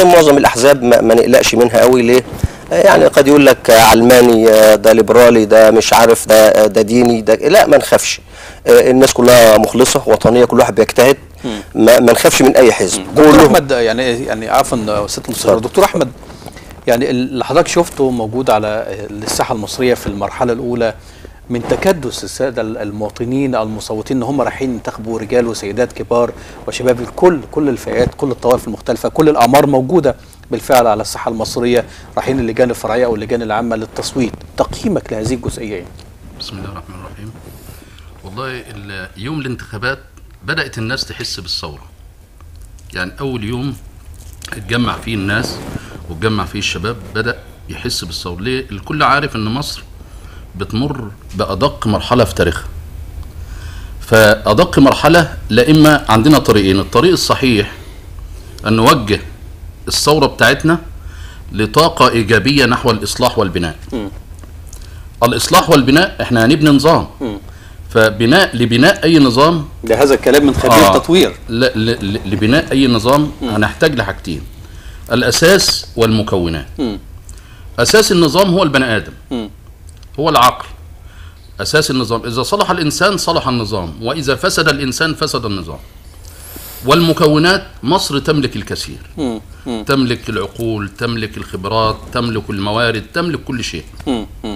وبعدين معظم الاحزاب ما, ما نقلقش منها قوي ليه آه، يعني قد يقول لك آه، علماني آه، ده ليبرالي ده مش عارف ده آه، ده ديني ده لا ما نخافش آه، الناس كلها مخلصه وطنيه كل واحد بيجتهد ما, ما نخافش من اي حزب دكتور كلهم احمد يعني يعني عفوا ست المستشار اتفضل. دكتور احمد يعني اللي حضرتك شفته موجود على الساحه المصريه في المرحله الاولى من تكدس الساده المواطنين المصوتين ان هم رايحين ينتخبوا رجال وسيدات كبار وشباب الكل كل الفئات كل الطوائف المختلفه كل الاعمار موجوده بالفعل على الساحه المصريه رايحين اللجان الفرعيه او اللجان العامه للتصويت تقييمك لهذه الجزئيه إيه؟ بسم الله الرحمن الرحيم والله ال- يوم الانتخابات بدأت الناس تحس بالثورة يعني أول يوم اتجمع فيه الناس واتجمع فيه الشباب بدأ يحس بالثورة ليه؟ الكل عارف إن مصر بتمر بأدق مرحلة في تاريخها فأدق مرحلة لا إما عندنا طريقين الطريق الصحيح أن نوجه الثورة بتاعتنا لطاقة إيجابية نحو الإصلاح والبناء الإصلاح والبناء إحنا هنبني نظام فبناء لبناء أي نظام ده هذا الكلام من خبير آه. تطوير ل- ل- ل- لبناء أي نظام هنحتاج لحاجتين الأساس والمكونات مم. أساس النظام هو البني آدم مم. هو العقل أساس النظام إذا صلح الإنسان صلح النظام وإذا فسد الإنسان فسد النظام والمكونات مصر تملك الكثير مم. مم. تملك العقول تملك الخبرات تملك الموارد تملك كل شيء مم. مم.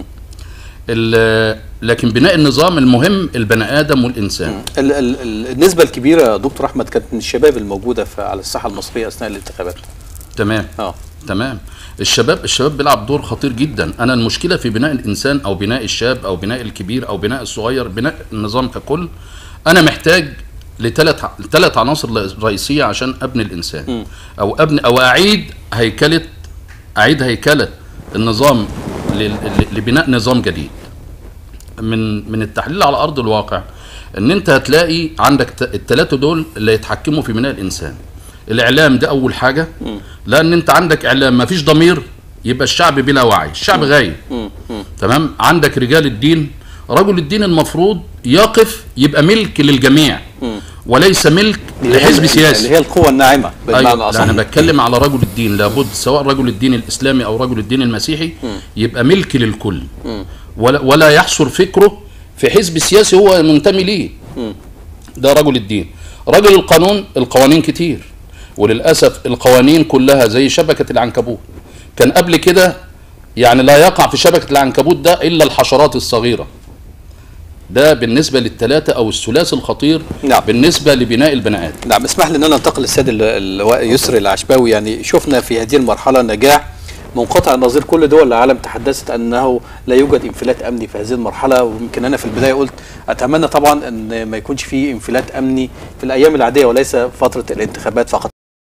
ال- لكن بناء النظام المهم البني آدم والإنسان ال- ال- ال- النسبة الكبيرة يا دكتور أحمد كانت من الشباب الموجودة في على الساحة المصرية أثناء الانتخابات. تمام اه تمام الشباب الشباب بيلعب دور خطير جدا انا المشكله في بناء الانسان او بناء الشاب او بناء الكبير او بناء الصغير بناء النظام ككل انا محتاج لثلاث ثلاث عناصر رئيسيه عشان ابني الانسان او ابني او اعيد هيكله اعيد هيكله النظام لل- ل- لبناء نظام جديد من من التحليل على ارض الواقع ان انت هتلاقي عندك ت- الثلاثه دول اللي يتحكموا في بناء الانسان الاعلام ده اول حاجه لان انت عندك اعلام ما فيش ضمير يبقى الشعب بلا وعي الشعب غايب تمام عندك رجال الدين رجل الدين المفروض يقف يبقى ملك للجميع وليس ملك لحزب سياسي اللي هي القوة الناعمة بالمعنى أيوة لا الأصح. انا بتكلم على رجل الدين لابد سواء رجل الدين الاسلامي او رجل الدين المسيحي يبقى ملك للكل ولا, ولا يحصر فكره في حزب سياسي هو منتمي ليه ده رجل الدين رجل القانون القوانين كتير وللاسف القوانين كلها زي شبكه العنكبوت كان قبل كده يعني لا يقع في شبكه العنكبوت ده الا الحشرات الصغيره ده بالنسبه للثلاثه او الثلاثي الخطير نعم. بالنسبه لبناء البني ادم نعم اسمح لي ان انا انتقل للسيد ال- اللواء يسري العشباوي يعني شفنا في هذه المرحله نجاح منقطع النظير كل دول العالم تحدثت انه لا يوجد انفلات امني في هذه المرحله ويمكن انا في البدايه قلت اتمنى طبعا ان ما يكونش في انفلات امني في الايام العاديه وليس فتره الانتخابات فقط